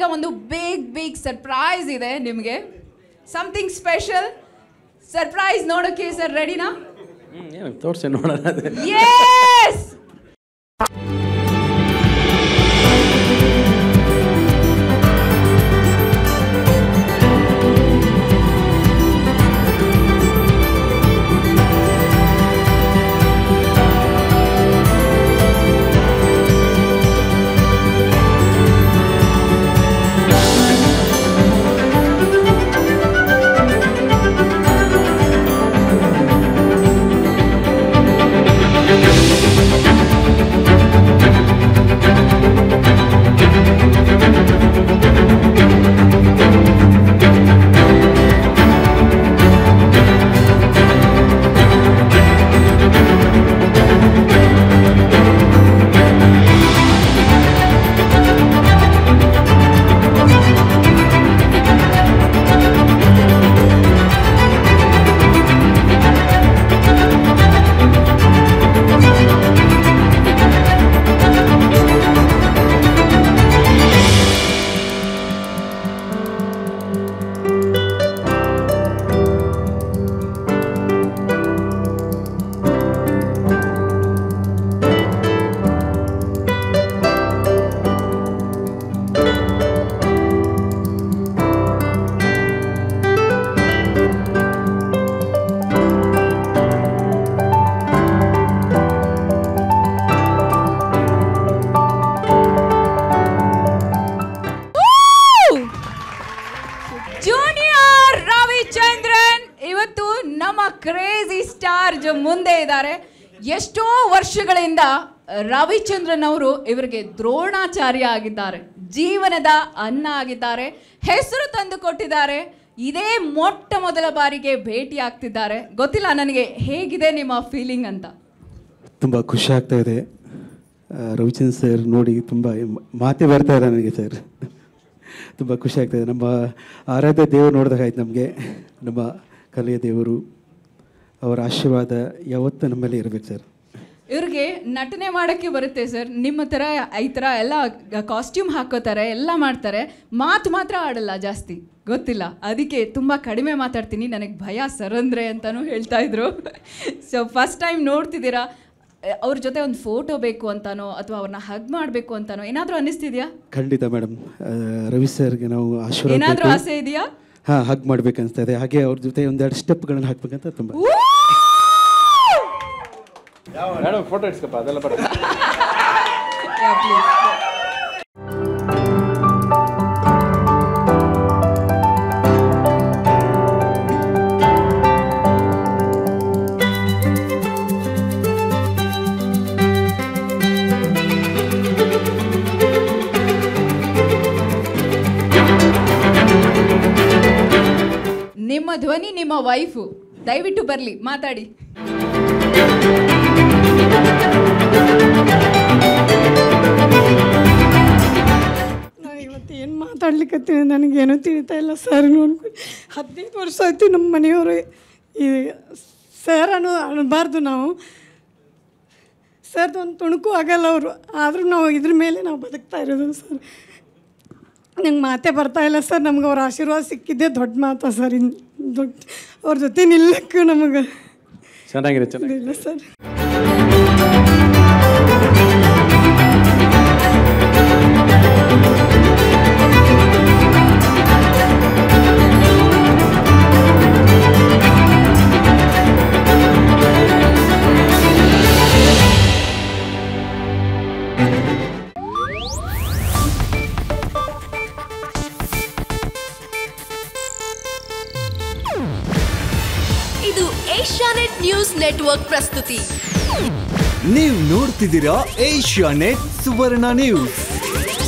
ಈಗ ಒಂದು big big surprise ಇದೆ ನಿಮಗೆ ಸಮಥಿಂಗ್ ಸ್ಪೆಷಲ್ ಸರ್ಪ್ರೈಸ್ ನೋಡೋಕೆ ಸರ್ ರೆಡಿನಾ ತೋರಿಸಿ ನೋಡೋಣ ಅದೇ ಎಸ್ ಜೂನಿಯರ್ ರವಿಚಂದ್ರನ್ ಇವತ್ತು ನಮ್ಮ ಕ್ರೇಜಿ ಸ್ಟಾರ್ ಮುಂದೆ ಇದ್ದಾರೆ ಎಷ್ಟೋ ವರ್ಷಗಳಿಂದ ರವಿಚಂದ್ರನ್ ಅವರು ಇವರಿಗೆ ದ್ರೋಣಾಚಾರ್ಯ ಆಗಿದ್ದಾರೆ ಜೀವನದ ಅನ್ನ ಆಗಿದ್ದಾರೆ ಹೆಸರು ತಂದು ಕೊಟ್ಟಿದ್ದಾರೆ ಇದೇ ಮೊಟ್ಟ ಮೊದಲ ಬಾರಿಗೆ ಭೇಟಿ ಆಗ್ತಿದ್ದಾರೆ ಗೊತ್ತಿಲ್ಲ ನನಗೆ ಹೇಗಿದೆ ನಿಮ್ಮ ಫೀಲಿಂಗ್ ಅಂತ ತುಂಬ ಖುಷಿ ಆಗ್ತಾ ಇದೆ ಆ, ರವಿಚಂದ್ರ ಸರ್ ನೋಡಿ ತುಂಬ ಮಾತೇ ಬರ್ತಾ ಇಲ್ಲ ನನಗೆ ಸರ್ ತುಂಬ ಖುಷಿ ಆಗ್ತಾ ಇದೆ ನಮ್ಮ ಆರಾಧ್ಯ ದೇವರು ನೋಡಿದಾಗಾಯ್ತು ನಮಗೆ ನಮ್ಮ ಕಲೆಯ ದೇವರು ಅವರ ಆಶೀರ್ವಾದ ಯಾವತ್ತೂ ನಮ್ಮಲ್ಲಿ ಇರಬೇಕು ಸರ್ ಇವ್ರಿಗೆ ನಟನೆ ಮಾಡೋಕ್ಕೆ ಬರುತ್ತೆ ಸರ್ ನಿಮ್ಮ ಥರ ಈ ಥರ ಎಲ್ಲ ಕಾಸ್ಟ್ಯೂಮ್ ಹಾಕೋತಾರೆ ಎಲ್ಲ ಮಾಡ್ತಾರೆ ಮಾತು ಮಾತ್ರ ಆಡಲ್ಲ ಜಾಸ್ತಿ ಗೊತ್ತಿಲ್ಲ ಅದಕ್ಕೆ ತುಂಬ ಕಡಿಮೆ ಮಾತಾಡ್ತೀನಿ ನನಗೆ ಭಯ ಸರ್ ಅಂದರೆ ಅಂತಲೂ ಹೇಳ್ತಾ ಇದ್ರು ಸೊ ಫಸ್ಟ್ ಟೈಮ್ ನೋಡ್ತಿದ್ದೀರಾ ಅಹ್, ಅವ್ರ ಜೊತೆ ಒಂದು ಫೋಟೋ ಬೇಕು ಅಂತಾನೋ ಅಥವಾ ಅವ್ರನ್ನ ಹಗ್ ಮಾಡಬೇಕು ಅಂತಾನೋ ಏನಾದರೂ ಅನ್ನಿಸ್ತಿದ್ಯಾ ಖಂಡಿತ ಮೇಡಮ್ ರವಿ ಸರ್ಗೆ ನಾವು ಆಶೀರ್ವಾದ ಏನಾದರೂ ಬೇಕು. ಆಸೆ ಇದೆಯಾ ಹಾಂ ಹಗ್ ಮಾಡ್ಬೇಕನ್ಸ್ತಾ ಇದೆ ಹಾಗೆ ಅವ್ರ ಜೊತೆ ಒಂದೆರಡು ಸ್ಟೆಪ್ಗಳನ್ನು ಹಾಕ್ಬೇಕಂತ ತುಂಬ ಮೇಡಮ್ ಫೋಟೋ ಇಡ್ಸ್ಕಪ್ಪ ಅದೆಲ್ಲ ಬರುತ್ತೆ ನಿಮ್ಮ ಧ್ವನಿ ನಿಮ್ಮ ವೈಫು ದಯವಿಟ್ಟು ಬರಲಿ ಮಾತಾಡಿ ನಾನು ಇವತ್ತು ಏನು ಮಾತಾಡ್ಲಿಕ್ಕತ್ತೀನಿ ನನಗೇನು ತಿಳಿತಾ ಇಲ್ಲ ಸರ್ ನೋಡ್ಕೊಂಡು ಹದಿನೈದು ವರ್ಷ ಆಯ್ತು ನಮ್ಮ ಮನೆಯವರು ಈ ಸರ್ ಅನ್ನೋ ಅನ್ನಬಾರ್ದು ನಾವು ಸರ್ದು ಒಂದು ತುಣುಕು ಆಗಲ್ಲ ಅವರು ಆದರೂ ನಾವು ಇದ್ರ ಮೇಲೆ ನಾವು ಬದುಕ್ತಾ ಇರೋದು ಸರ್ ನಂಗೆ ಮಾತೇ ಬರ್ತಾ ಇಲ್ಲ ಸರ್ ನಮ್ಗೆ ಅವ್ರ ಆಶೀರ್ವಾದ ಸಿಕ್ಕಿದ್ದೇ ದೊಡ್ಡ ಮಾತಾ ಸರ್ ಇನ್ ದೊಡ್ಡ ಅವ್ರ ಜೊತೆ ನಿಲ್ಲಕ್ಕೆ ನಮಗೆ ಚೆನ್ನಾಗಿದೆ ಚೆನ್ನಾಗಿದೆ ಇಲ್ಲ ಸರ್ ಇದು ಏಷ್ಯಾನೆಟ್ ನ್ಯೂಸ್ ನೆಟ್ವರ್ಕ್ ಪ್ರಸ್ತುತಿ ನೀವು ನೋಡ್ತಿದ್ದೀರಾ ಏಷ್ಯಾ ನೆಟ್ ಸುವರ್ಣ ನ್ಯೂಸ್